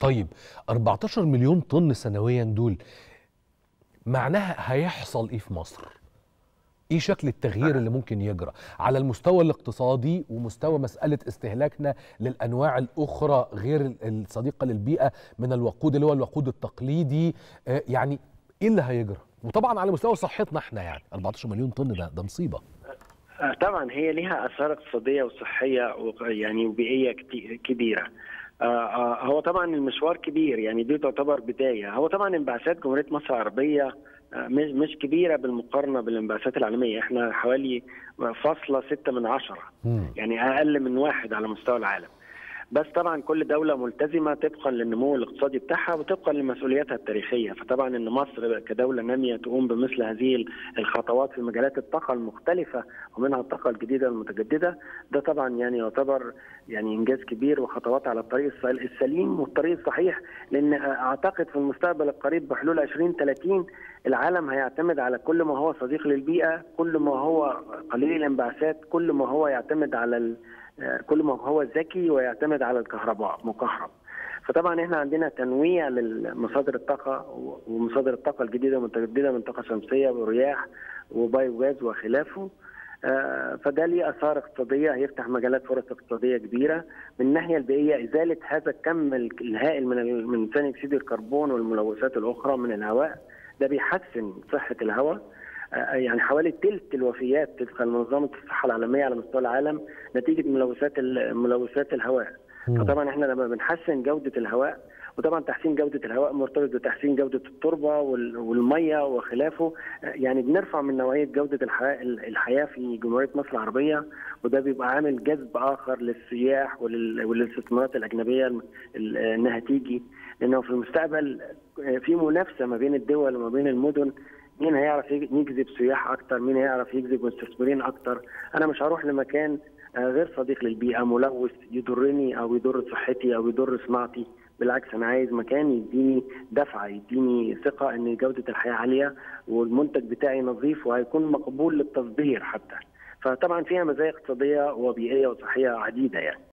طيب 14 مليون طن سنويا دول معناها هيحصل ايه في مصر؟ ايه شكل التغيير اللي ممكن يجرى على المستوى الاقتصادي ومستوى مساله استهلاكنا للانواع الاخرى غير الصديقه للبيئه من الوقود اللي هو الوقود التقليدي آه يعني ايه اللي هيجرى؟ وطبعا على مستوى صحتنا احنا يعني 14 مليون طن ده ده مصيبه طبعا هي ليها اثار اقتصاديه وصحيه يعني وبيئيه كبيره هو طبعا المشوار كبير يعني دي تعتبر بدايه هو طبعا انبعاثات جمهوريه مصر العربيه مش مش كبيره بالمقارنه بالانبعاثات العالميه احنا حوالي فاصلة ستة من عشرة يعني اقل من واحد على مستوى العالم بس طبعا كل دوله ملتزمه طبقا للنمو الاقتصادي بتاعها وطبقا لمسؤولياتها التاريخيه فطبعا ان مصر كدوله ناميه تقوم بمثل هذه الخطوات في مجالات الطاقه المختلفه ومنها الطاقه الجديده المتجدده ده طبعا يعني يعتبر يعني انجاز كبير وخطوات على الطريق السليم والطريق الصحيح لان اعتقد في المستقبل القريب بحلول 2030 العالم هيعتمد على كل ما هو صديق للبيئه كل ما هو قليل الانبعاثات كل ما هو يعتمد على كل ما هو ذكي ويعتمد على الكهرباء مكهرب فطبعا احنا عندنا تنويع لمصادر الطاقه ومصادر الطاقه الجديده والمتجدده من طاقه شمسيه ورياح وبايو غاز وخلافه فده ليه اثار اقتصاديه هيفتح مجالات فرص اقتصاديه كبيره من الناحيه البيئيه ازاله هذا الكم الهائل من من ثاني اكسيد الكربون والملوثات الاخرى من الهواء ده بيحسن صحه الهواء يعني حوالي ثلث الوفيات طبقا لمنظمه الصحه العالميه على مستوى العالم نتيجه ملوثات ملوثات الهواء فطبعا احنا لما بنحسن جوده الهواء وطبعا تحسين جوده الهواء مرتبط بتحسين جوده التربه والميه وخلافه يعني بنرفع من نوعيه جوده الحياه الحياه في جمهوريه مصر العربيه وده بيبقى عامل جذب اخر للسياح وللاستثمارات الاجنبيه انها تيجي لانه في المستقبل في منافسه ما بين الدول وما بين المدن مين هيعرف يجذب سياح اكتر مين هيعرف يجذب مستثمرين اكتر انا مش هروح لمكان غير صديق للبيئه ملوث يضرني او يضر صحتي او يضر صناعتي بالعكس انا عايز مكان يديني دفعه يديني ثقه ان جوده الحياه عاليه والمنتج بتاعي نظيف وهيكون مقبول للتصدير حتى فطبعا فيها مزايا اقتصاديه وبيئيه وصحيه عديده يعني